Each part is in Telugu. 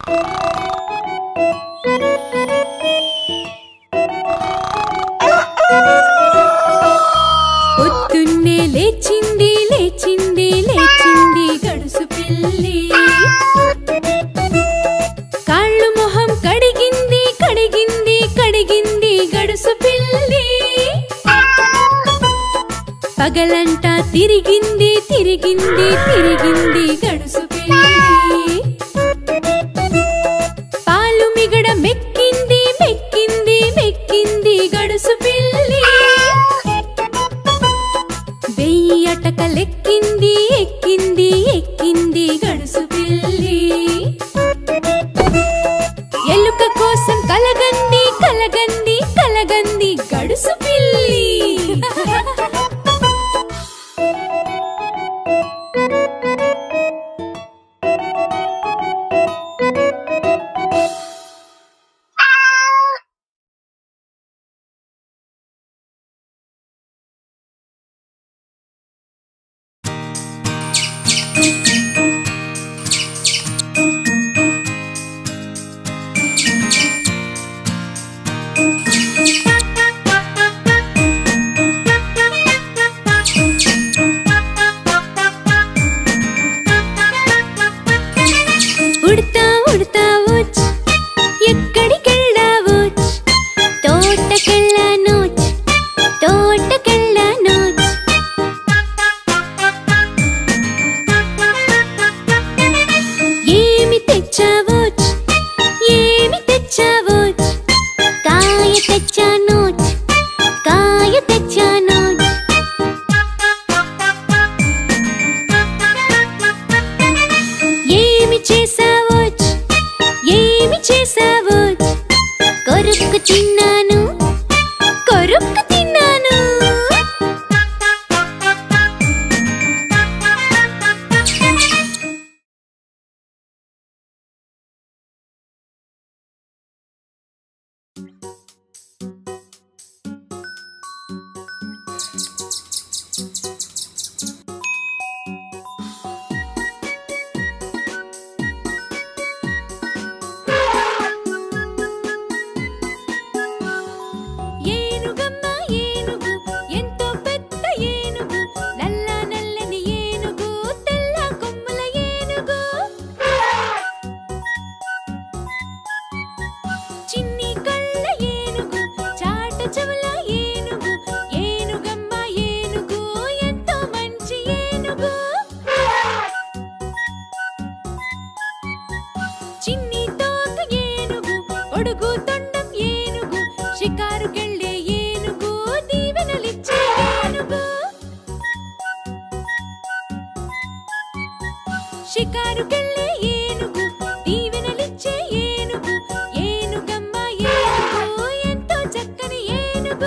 పొద్దున్నే లేచింది లేచింది లేచింది గడుసు పిల్లి కాళ్ళు మొహం కడిగింది కడిగింది కడిగింది గడుసు పిల్లి పగలంటా తిరిగింది తిరిగింది తిరిగింది గడుసు పిల్లి పాలు మిగడ మెక్కింది మెక్కింది మెక్కింది గడుసు పిల్లి వెయ్యి అటకలెక్కింది ఎక్కింది ఎక్కింది గడుసు పిల్లి ఎలుక కోసం కలగంది కలగంది కలగంది గడుసు పిల్లి ఉడతా ఉడతా వచ్చ్ ఎక్కడికెళ్ళావోచ్ తోటకెళ్ళానోచ్ తోటకెళ్ళానోచ్ ఏమి తెచ్చావోచ్ ఏమి తెచ్చావోచ్ కాయ తెచ్చానోచ్ కాయ తెచ్చానోచ్ ఏమి చేసావోచ్ ఏమి చేసావోచ్ కొరుక్కు తిన్నాను కొరుక్కు తిన్నాను ఏనుగమ్మ ఏనుగు ఎంతో పెద్ద ఏనుగు నల్ల నల్లని ఏనుగు తెల్ల కొమ్ముల ఏనుగు చిన్ని కళ్ళ ఏనుగు చాట చెవుల ఏనుగు ఏనుగమ్మ ఏనుగు ఎంతో మంచి ఏనుగు చిన్ని తోక ఏనుగు పొడుగు తొండం ఏనుగు షికారుకెళ్ళే ఏనుగు దీవెనలిచ్చే ఏనుగు షికారుకెళ్ళే ఏనుగు దీవెనలిచ్చే ఏనుగు ఏనుగమ్మ ఏనుగు ఎంతో చక్కని ఏనుగు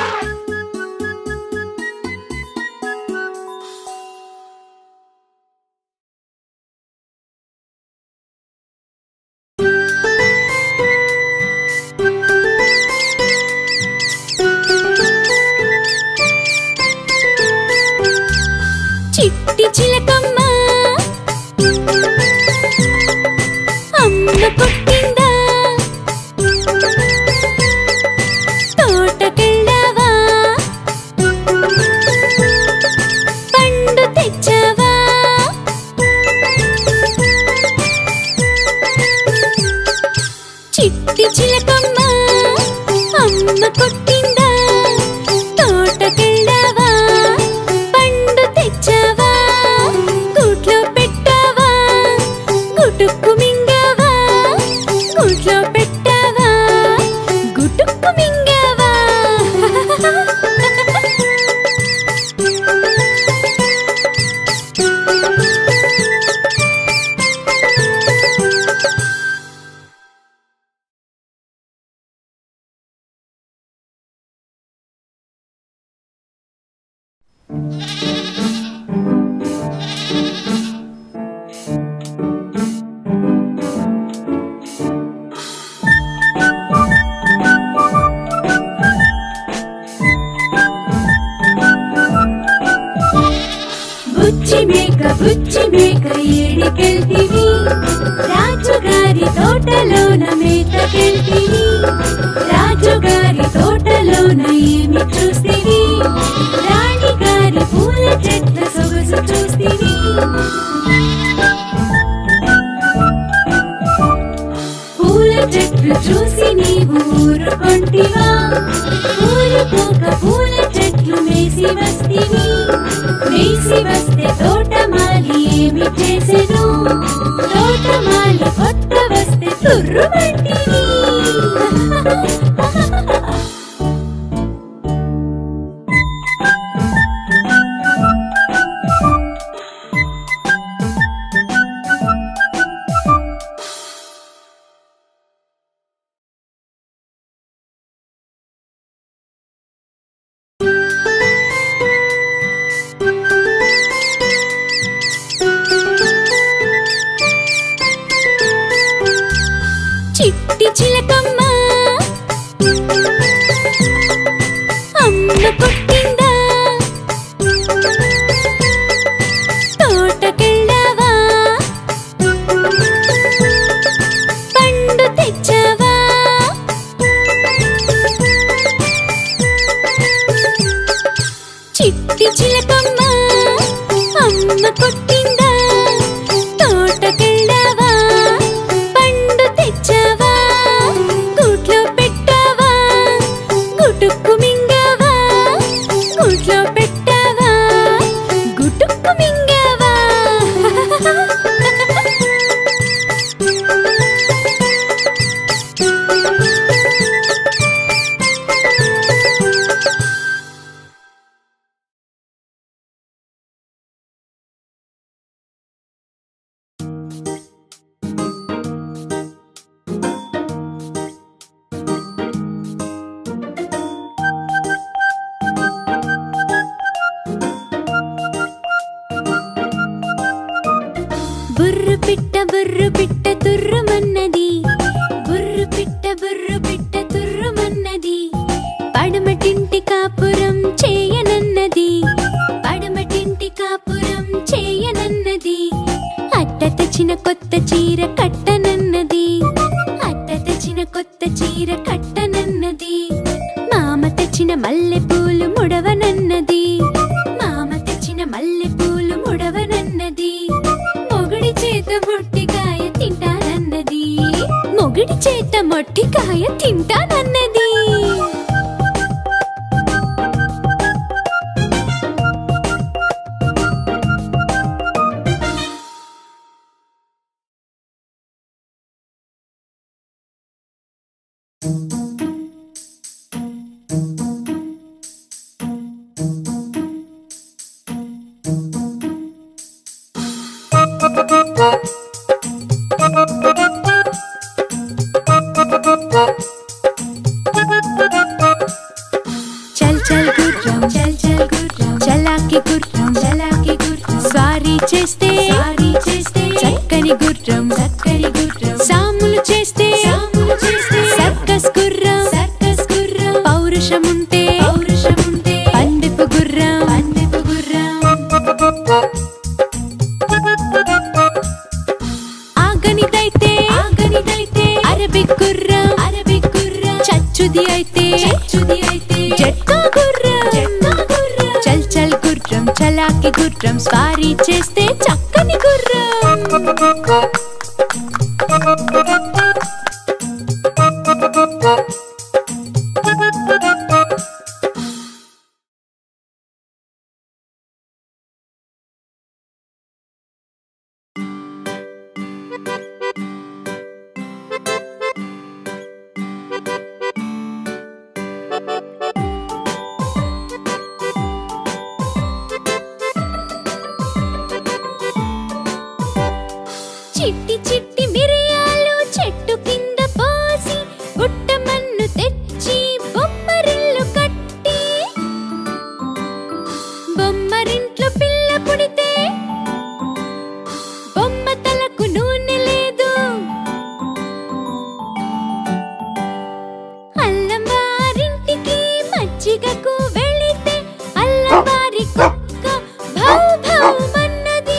చిట్టి చిలకమ్మ అమ్మ కొట్టిందా తోటకెళ్ళావా పండు తెచ్చావా చిట్టి చిలకమ్మ అమ్మ కొట్టిందా తోటకెళ్ళావా పండు తెచ్చావా గూట్లో పెట్టావా గుటుక్కు మింగావా మేక బుచ్చి మేక ఏడికెళ్తివి రాజుగారి తోటలోన మేతకెళ్తివి రాజుగారి తోటలోన ఏమి చూస్తివి రాణిగారి పూల చెట్ల సొగసు చూస్తివి పూల చెట్లు చూసి నీవు ఊరుకొంటివా ఊరుకోక పూల చెట్లు మేసి వస్తివి మేసి వస్తే తోటమాలి ఏమి చేసెను తోటమాలి కొత్త వస్తే తుర్రుమంటివి చిట్టి చిలకమ్మ అమ్మ పుట్టిందా తోటకెళ్ళావా పండు తెచ్చావా చిట్టి చిలకమ్మ అమ్మ పుట్టిందా తోటకెళ్ళావా పండు తెచ్చావా గూట్లో పెట్టావా గుటుక్కు మింగావా గూట్లో పెట్టావా గుటుక్కు మింగావా బుర్రు పిట్ట బుర్రు పిట్ట తుర్రుమన్నది బుర్రు పిట్ట బుర్రు పిట్ట తుర్రుమన్నది పడమటింటి కాపురం చేయనన్నది పడమటింటి కాపురం చేయనన్నది అట్ట తెచ్చిన కొత్త చీర కట్టనన్నది అట్ట తెచ్చిన కొత్త చీర కట్టనన్నది మామ తెచ్చిన మల్లె పూలు ముడవనన్నది మామ తెచ్చిన మల్లె పూలు ముడవనన్నది మొగుడి చేత మొట్టికాయ తింటానన్నది మొగుడి చేత మొట్టికాయ తింటానన్నది చల్ చల్ గుర్రం చల్ చల్ గుర్రం చలాకి గుర్రం చలాకి గుర్రం స్వారీ చేస్తే స్వారీ చేస్తే చక్కని గుర్రం చక్కని గుర్రం సాములు చేస్తే సాములు చేస్తే సర్కస్ గుర్రం సర్కస్ గుర్రం పౌరుషం ఉంటే పౌరుషం ఉంటే పండిపు గుర్రం పండిపు గుర్రం ఆగనిదైతే ఆగనిదైతే అరబిక్ గుర్రం అరబిక్ గుర్రం చచ్చుది అయితే చచ్చుది అయితే జట్కా గుర్రం జట్కా గుర్రం చల్ చల్ గుర్రం చలాకి గుర్రం స్వారీ చేస్తే చక్కని గుర్రం చిట్టి చిట్టి మిరియాలు చెట్టు కింద పోసి గుట్టమన్ను తెచ్చి బొమ్మరిల్లు కట్టి బొమ్మరింట్లో పిల్ల పుడితే బొమ్మ తలకు నూనె లేదు అల్లం వారింటికి మజ్జిగకు వెళితే అల్లం వారి కుక్క భౌ భౌ మన్నది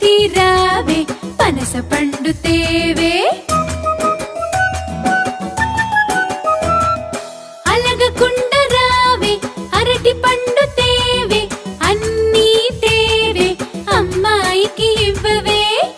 పైకి రావే పనస పండు తేవే అలగకుండా రావే అరటి పండు తేవే అన్నీ తేవే అమ్మాయికి ఇవ్వవే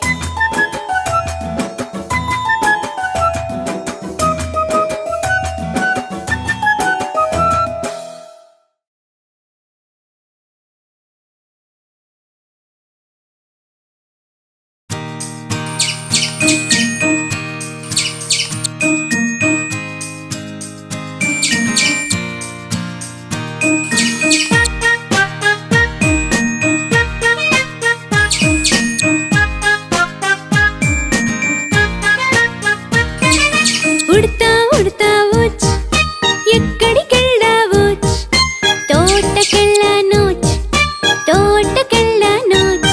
ఉడతా ఉడతా వచ్చ్ ఎక్కడికెళ్ళావోచ్ తోటకెళ్ళానోచ్ తోటకెళ్ళానోచ్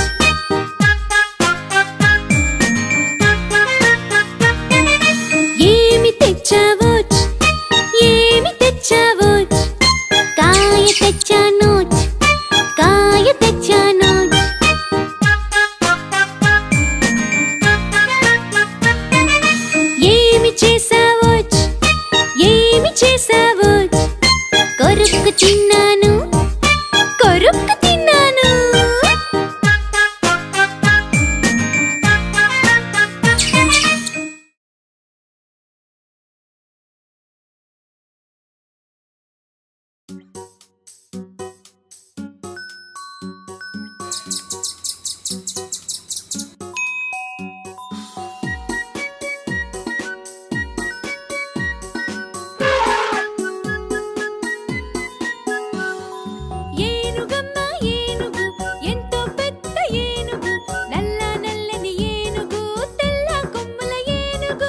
ఏమి తెచ్చావోచ్ ఏమి తెచ్చావోచ్ కాయ తెచ్చానోచ్ కాయ తెచ్చానోచ్ ఏమి చేసావోచ్ ఏమి చేసావోచ్ కొరుక్కు తిన్నాను కొరుక్కు తిన్నాను ఏనుగమ్మ ఏనుగు ఎంతో పెద్ద ఏనుగు నల్ల నల్లని ఏనుగు తెల్ల కొమ్ముల ఏనుగు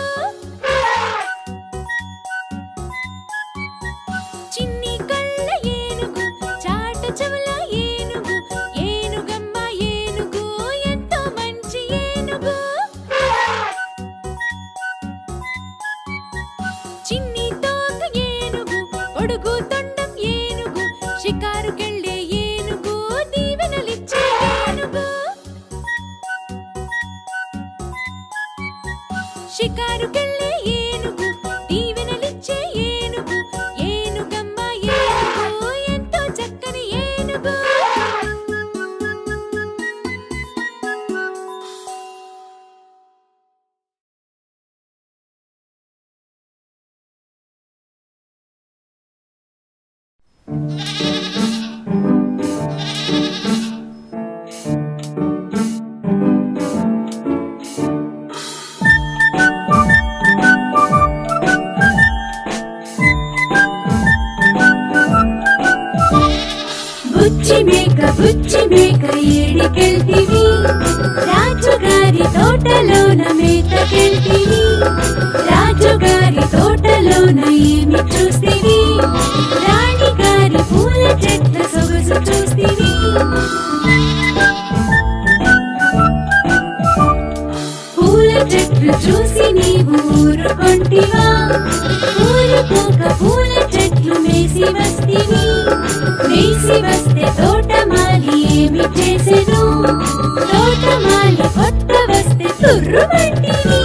చిన్ని కళ్ళ ఏనుగు చాట చెవుల ఏనుగు ఏనుగమ్మ ఏనుగు ఎంతో మంచి ఏనుగు చిన్ని తోక ఏనుగు ఒడుగు తొండం ఏనుగు షికారుకెళ్ళే ఏనుగు దీవెనలిచ్చే ఏనుగు షికారుకెళ్ళే ఏనుగు దీవెనలిచ్చే ఏనుగు ఏనుగమ్మ ఏనుగు ఎంతో చక్కని ఏనుగు బుచ్చి మేక బుచ్చి మేక ఏడికెళ్తివి రాజుగారి తోటలోన మేతకెళ్తివి రాజుగారి తోటలోన ఏమి చూస్తివి రాణిగారి పూల చెట్ల సొగసు చూస్తివి పూల చెట్లు చూసి నీవు ఊరుకొంటివా ఊరుకోక పూల చెట్లు మేసి వస్తివి మేసి వస్తే తోటమాలి ఏమి చేసెను తోటమాలి కొత్త వస్తే తుర్రుమంటివి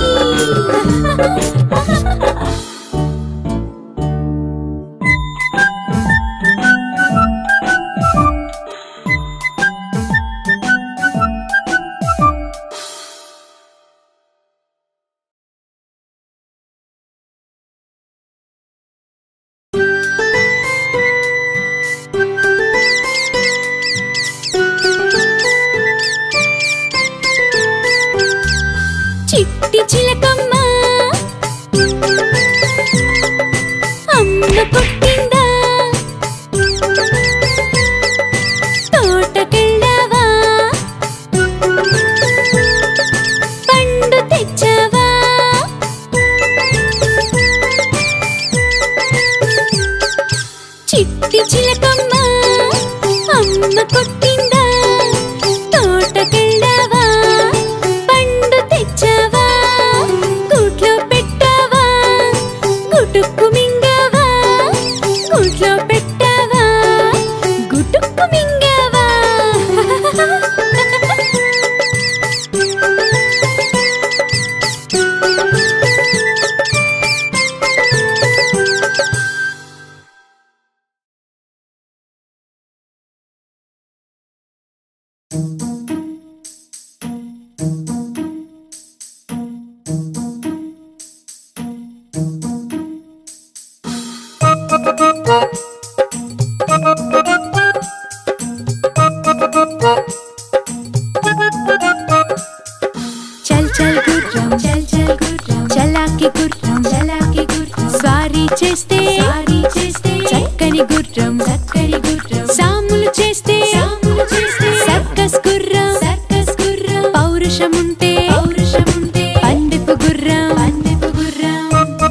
చల్ చల్ గుర్రం చల్ చల్ గుర్రం చలాకి గుర్రం చలాకి గుర్రం స్వారీ చేస్తే స్వారీ చేస్తే చక్కని గుర్రం చక్కని గుర్రం సాములు చేస్తే సాములు చేస్తే సర్కస్ గుర్రం సర్కస్ గుర్రం పౌరుషం ఉంటే పౌరుషం ఉంటే పండిపు గుర్రం పండిపు గుర్రం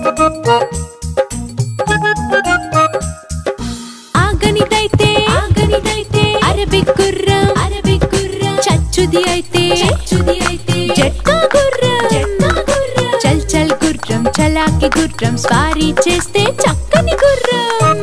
ఆగనిదైతే ఆగనిదైతే అరబిక్ గుర్రం అరబిక్ గుర్రం చచ్చుది అయితే చచ్చుది అయితే జట్కా గుర్రం జట్కా గుర్రం చల్ చల్ గుర్రం చలాకి గుర్రం స్వారీ చేస్తే చక్కని గుర్రం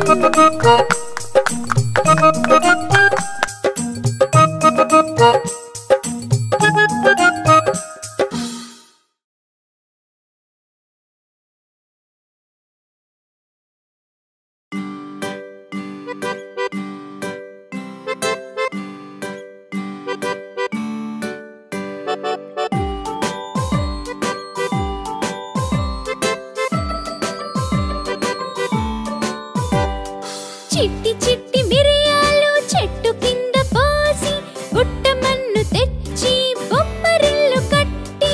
చిట్టి చిట్టి మిరియాలు చెట్టు కింద పోసి బుట్టమన్ను తెచ్చి బొమ్మరిల్లు కట్టి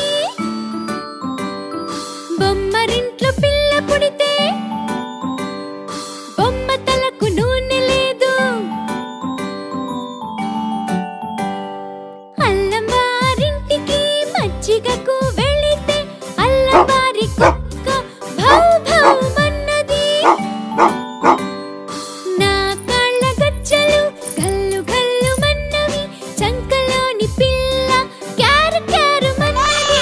బొమ్మరింట్లో పిల్ల పుడితే బొమ్మ తలకు నూనె లేదు అల్లం వారింటికి మజ్జిగకు వెళితే అల్లం వారి కుక్క భౌ భౌ మన్నది నా కాళ్ళ గజ్జలు గల్లు గల్లు మన్నవి చంకలోని పిల్ల క్యారు క్యారు మన్నది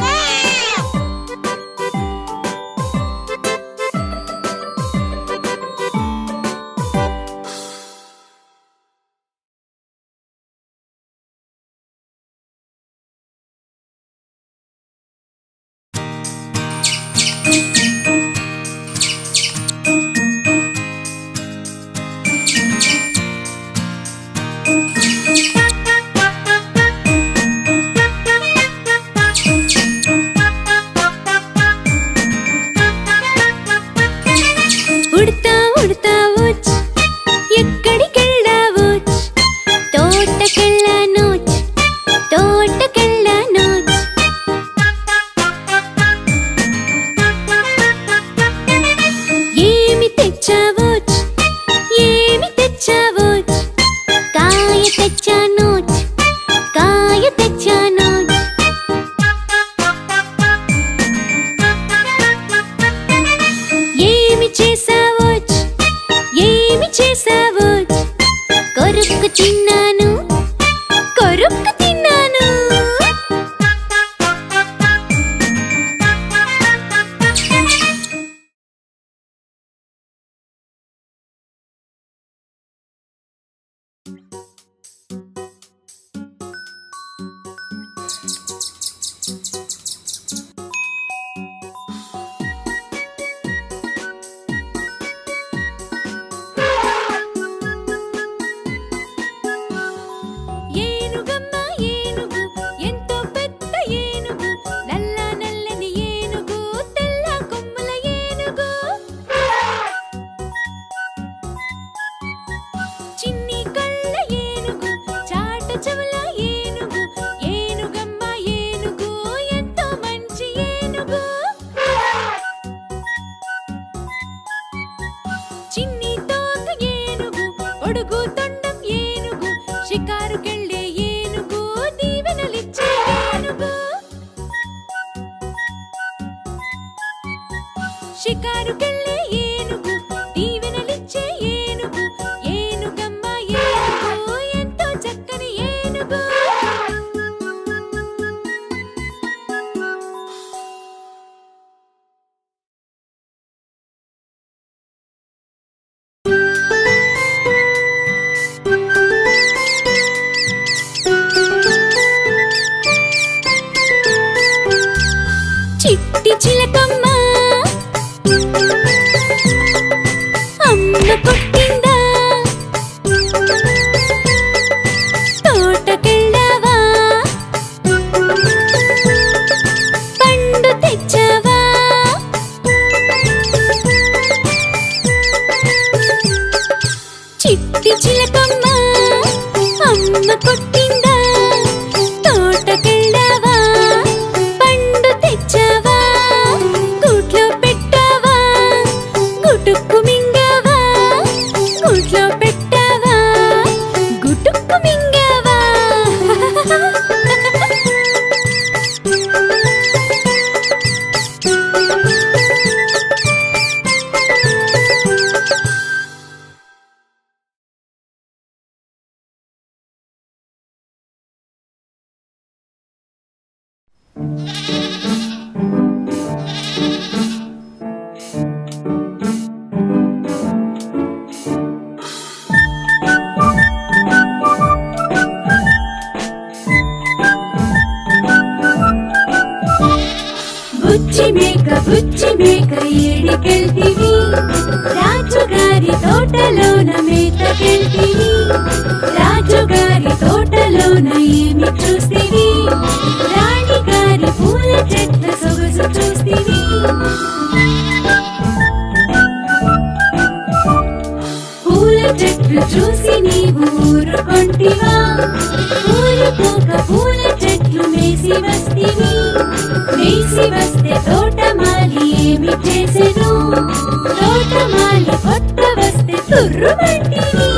ఉడతా ఉడతా వచ్చ్ ఎక్కడికెళ్ళావోచ్ తోటకెళ్ళానోచ్ తోటకెళ్ళానోచ్ ఏమి తెచ్చావోచ్ ఏమి తెచ్చావోచ్ కాయ తెచ్చానోచ్ కాయ తెచ్చానోచ్ ఏమి చేసావోచ్ ఏమి చేసావోచ్ కొరుక్కు తిన్నాను కొరుక్కు తిన్నాను కొట్టిందా తోటకెళ్ళావా పండు తెచ్చావా గూట్లో పెట్టావా గుటుక్కు మింగావా గూట్లో పెట్టావా గుటుక్కు మింగావా బుచ్చి మేక బుచ్చి మేక ఏడికెళ్తివి రాజుగారి తోటలోన మేతకెళ్తివి రాజుగారి తోటలోన ఏమి చూస్తివి రాణిగారి పూల చెట్ల సొగసు చూస్తివి పూల చెట్లు చూసి నీవు ఊరుకొంటివా ఊరుకోక పూల చెట్లు మేసి వస్తివి మేసి వస్తే తోటమాలి ఏమి చేసెను తోటమాలి కొత్త వస్తే తుర్రుమంటివి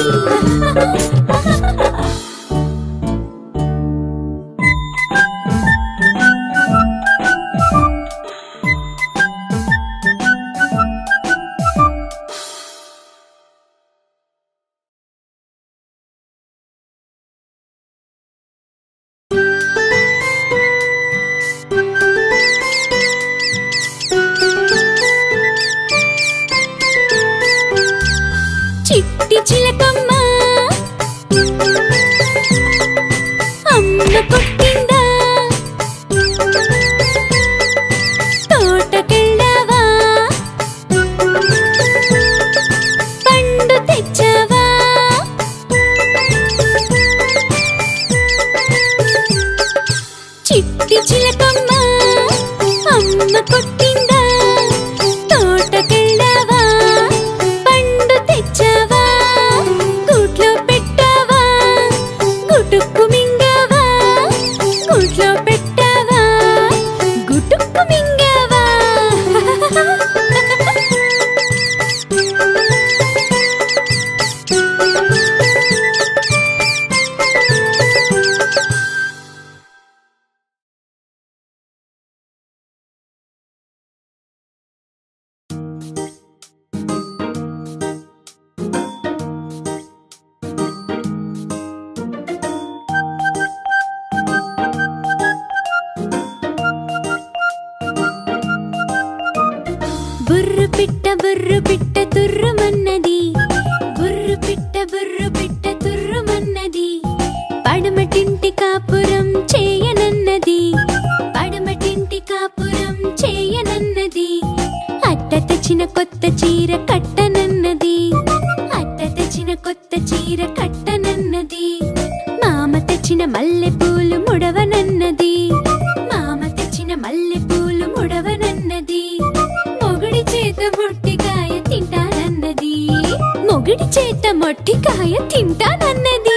చిట్టి చిలకమ్మ అమ్మ కొట్టిందా తోటకెళ్ళావా పండు తెచ్చావా చిట్టి చిలకమ్మ అమ్మ కొట్టిందా తోటకెళ్ళావా పండు తెచ్చావా గూట్లో పెట్టావా గుటుక్కు మింగావా గూట్లో పెట్టావా గుటుక్కు మింగావా బుర్రు పిట్ట బుర్రు పిట్ట తుర్రుమన్నది బుర్రు పిట్ట బుర్రు పిట్ట తుర్రుమన్నది పడమటింటి కాపురం చేయనన్నది పడమటింటి కాపురం చేయనన్నది అట్ట తెచ్చిన కొత్త చీర కట్టనన్నది అట్ట తెచ్చిన కొత్త చీర కట్టనన్నది మామ తెచ్చిన మల్లె పూలు ముడవనన్నది మామ తెచ్చిన మల్లె పూలు ముడవనన్నది మొగుడి చేత మొట్టికాయ తింటానన్నది మొగుడి చేత మొట్టికాయ తింటానన్నది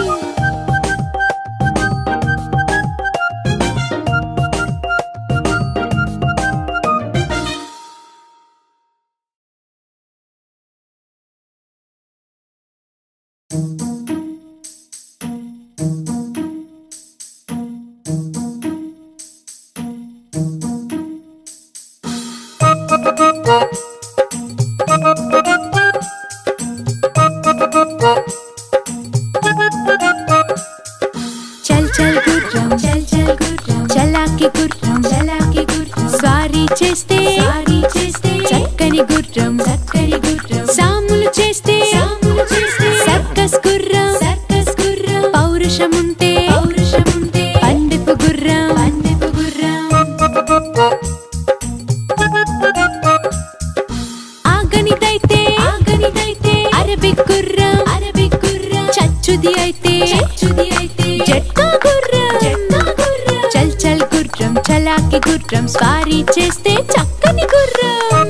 చల్ చల్ గుర్రం చల్ చల్ గుర్రం చలాకి గుర్రం చలాకి గుర్రం స్వారీ చేస్తే స్వారీ చేస్తే చక్కని గుర్రం చక్కని గుర్రం సాములు చేస్తే సాములు చేస్తే సర్కస్ గుర్రం సర్కస్ గుర్రం పౌరుషం ఉంటే పౌరుషం ఉంటే పండిపు గుర్రం పండిపు గుర్రం ఆగనిదైతే ఆగనిదైతే అరబిక్ గుర్రం అరబిక్ గుర్రం చచ్చుది అయితే చచ్చుది అయితే జట్కా గుర్రం జట్కా గుర్రం చల్ చల్ గుర్రం చలాకి గుర్రం స్వారీ చేస్తే చక్కని గుర్రం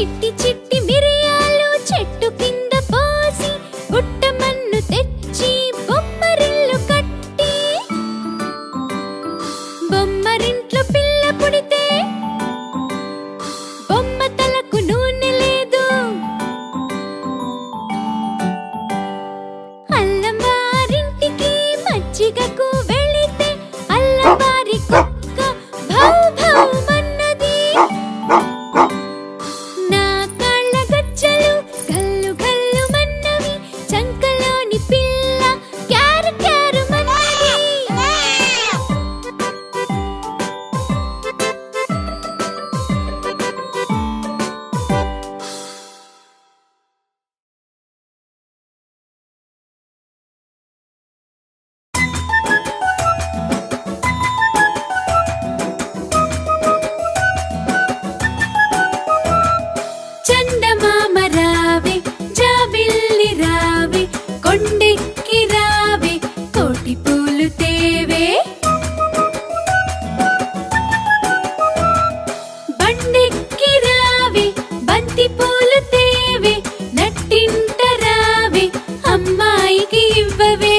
చిట్టి చిట్టి మిరియాలు చెట్టు కింద పోసి గుట్టమన్ను తెచ్చి బొమ్మరిల్లు కట్టి బొమ్మరింట్లో పిల్ల పుడితే బొమ్మ తలకు నూనె లేదు అల్లవారింటికి మజ్జిగకు వెళితే అల్లవారి కుక్క భౌ భౌ మన్నది నా కాళ్ళ గజ్జలు గల్లు గల్లు మన్నవి చంకలోని పిల్ల క్యారు క్యారు మన్నది చందమామ రావే జాబిల్లి రావే కొండెక్కి రావే కోటి పూలు తేవే బండెక్కి రావే బంతి పూలు తేవే నట్టింట రావే అమ్మాయికి ఇవ్వవే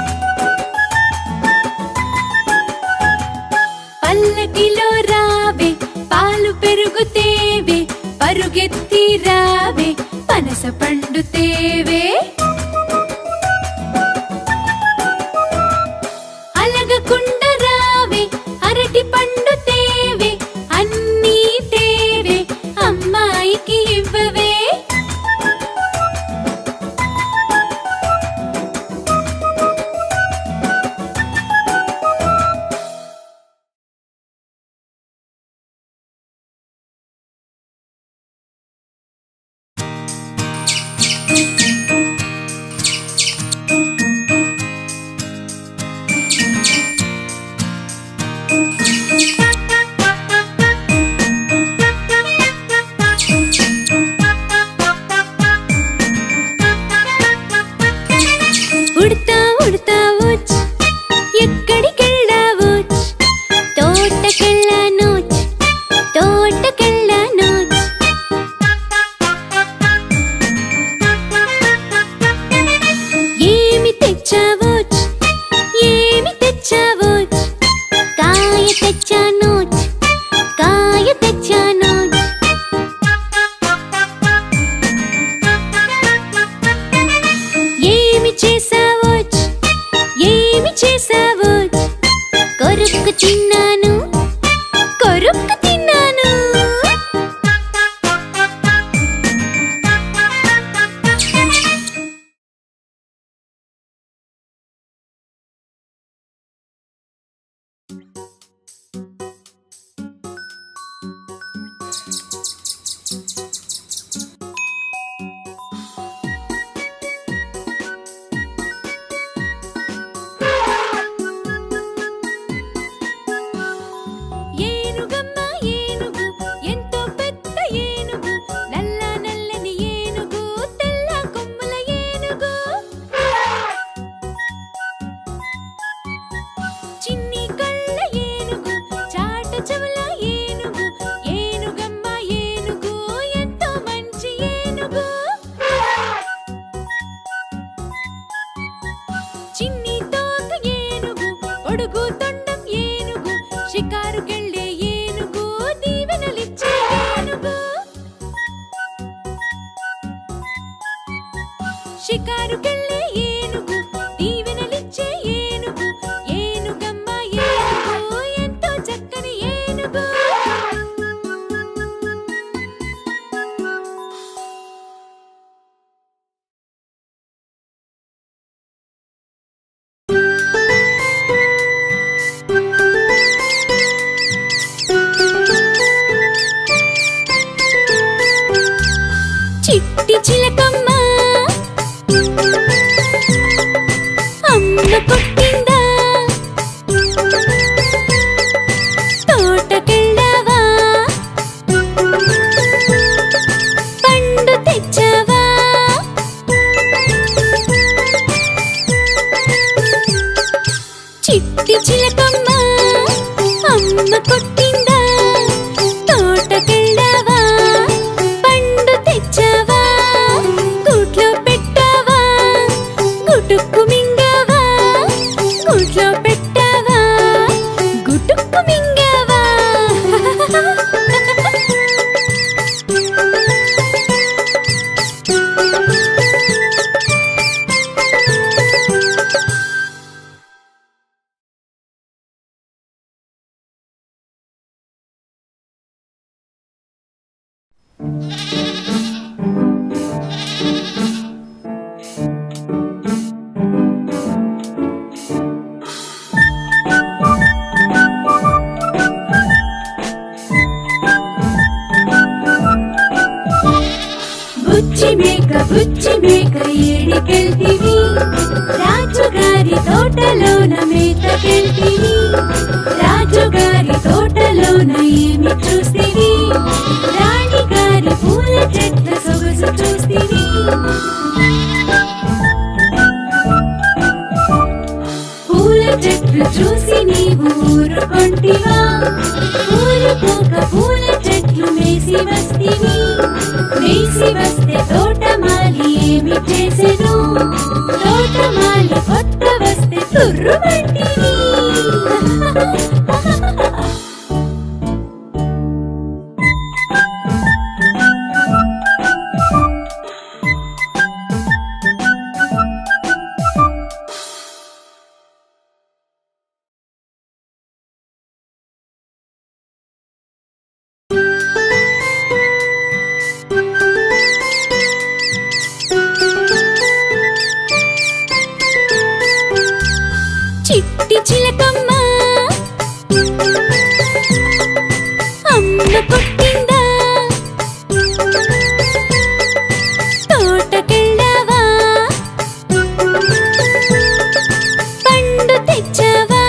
పల్లకిలో రావే పాలు పెరుగు తేవే పరుగెత్తి రావే పనస పండు తేవే అలగకుండ రావే అరటి పండు తేవే అన్నీ తేవే అమ్మాయికి ఇవ్వవే ఉడతా ఉడతా వచ్చ్ ఎక్కడికెళ్ళావోచ్ తోటకెళ్ళానోచ్ తోటకెళ్ళానోచ్ ఏమి తెచ్చావోచ్ ఏమి తెచ్చావోచ్ కాయ తెచ్చానోచ్ కాయ తెచ్చానోచ్ ఏమి చేసావోచ్ ఏమి చేసావోచ్ కొరుక్కు తిన్నాను కొరుక్కు తిన్నాను ఏనుగమ్మ ఏనుగు ఎంతో పెద్ద ఏనుగు నల్ల నల్లని ఏనుగు తెల్ల కొమ్ముల ఏనుగు చిన్ని కళ్ళ ఏనుగు చాట చెవుల ఏనుగు ఏనుగమ్మ ఏనుగు ఎంతో మంచి ఏనుగు చిన్ని తోక ఏనుగు పొడుగు తొండం ఏనుగు షికారుకెళ్ళే ఏనుగు దీవెనలిచ్చే ఏనుగు షికారుకెళ్ళే ఏనుగు దీవెనలిచ్చే ఏనుగు ఏనుగమ్మ ఏనుగు ఎంతో చక్కని ఏనుగు చిట్టి చిలకమ్మ అమ్మ కొట్టిందా తోటకెళ్ళావా పండు తెచ్చావా చిట్టి చిలకమ్మ అమ్మ కొట్టిందా తోటకెళ్ళావా పండు గూట్లో పెట్టావా గుటుక్కు మింగావా బుచ్చి మేక బుచ్చి మేక ఏడికెళ్తివి రాజుగారి తోటలోన మేతకెళ్తివి రాజుగారి తోటలోన ఏమి చూస్తివి రాణిగారి పూల చెట్ల సొగసు చూస్తివి పూల చెట్లు చూసి నీవు ఊరుకొంటివా ఊరుకోక పూల చెట్లు మేసి వస్తివి మేసి వస్తే తోటమాలి ఏమి చేసెను తోటమాలి కొత్త వస్తే తుర్రుమంటివి చిట్టి చిలకమ్మ అమ్మ పుట్టిందా తోటకెళ్ళావా పండు తెచ్చావా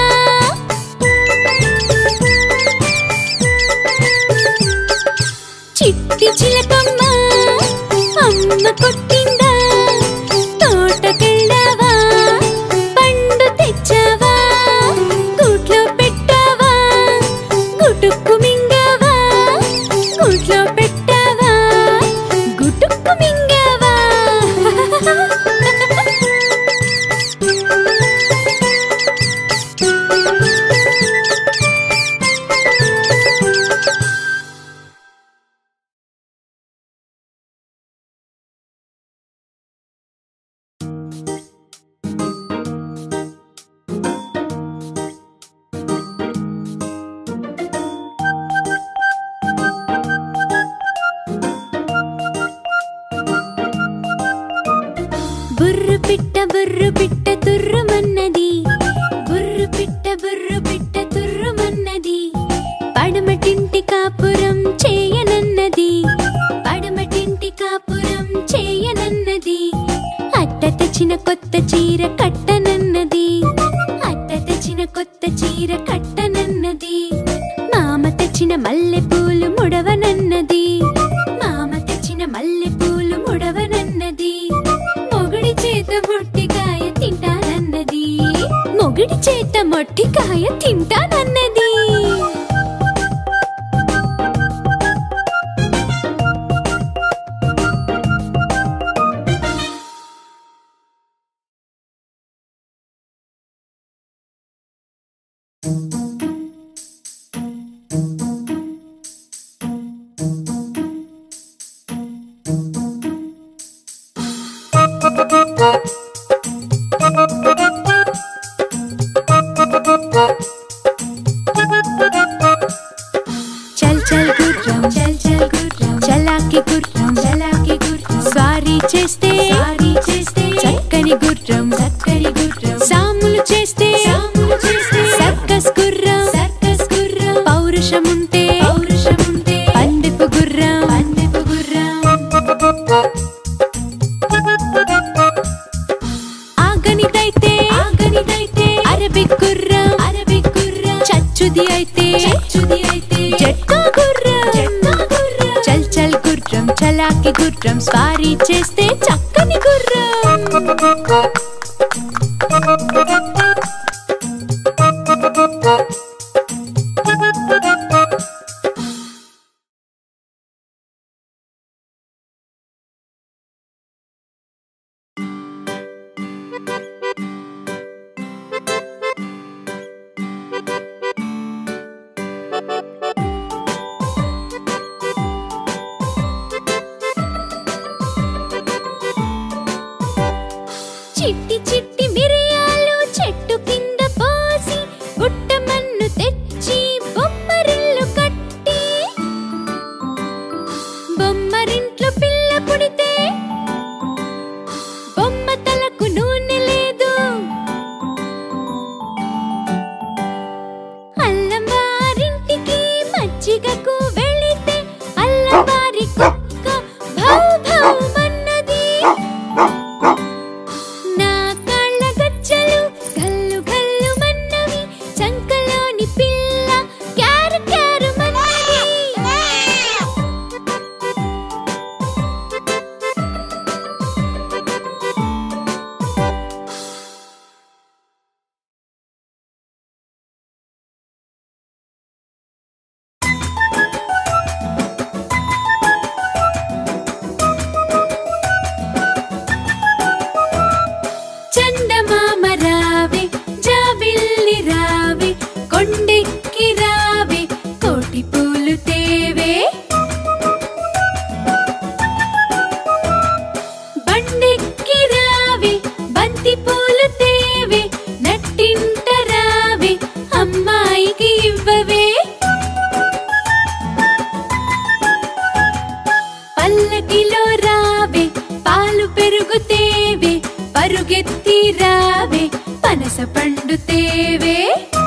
చిట్టి చిలకమ్మ అమ్మ పుట్టిందా తోటకెళ్ళావా పండు తెచ్చావా గూట్లో పెట్టావా గుటుక్కు మింగావా గూట్లో పెట్టావా గుటుక్కు మింగావా బుర్రు పిట్ట బుర్రు పిట్ట తుర్రుమన్నది బుర్రు పిట్ట బుర్రు పిట్ట తుర్రుమన్నది పడమటింటి కాపురం చేయనన్నది పడమటింటి కాపురం చేయనన్నది అట్ట తెచ్చిన కొత్త చీర కట్టనన్నది అట్ట తెచ్చిన కొత్త చీర కట్టనన్నది మామ తెచ్చిన మల్లె పూలు ముడవనన్నది మామ తెచ్చిన మల్లె పూలు ముడవనన్నది మొగుడి చేత మొట్టికాయ తింటానన్నది మొగుడి చేత మొట్టికాయ తింటానన్నది చల్ చల్ గుర్రం చల్ చల్ గుర్రం చలాకి గుర్రం చలాకి గుర్రం స్వారీ చేస్తే స్వారీ చేస్తే చక్కని గుర్రం చక్కని గుర్రం సాములు చేస్తే సాములు చేస్తే సర్కస్ గుర్రం సర్కస్ గుర్రం పౌరుషం ఉంటే పౌరుషం ఉంటే పండిపు గుర్రం పండిపు గుర్రం ఆగనిదైతే ఆగనిదైతే అరబిక్ గుర్రం అరబిక్ గుర్రం చచ్చుది అయితే చచ్చుది అయితే జట్కా గుర్రం జట్కా గుర్రం చల్ చల్ గుర్రం చలాకి గుర్రం స్వారీ చేస్తే చక్కని గుర్రం లేవే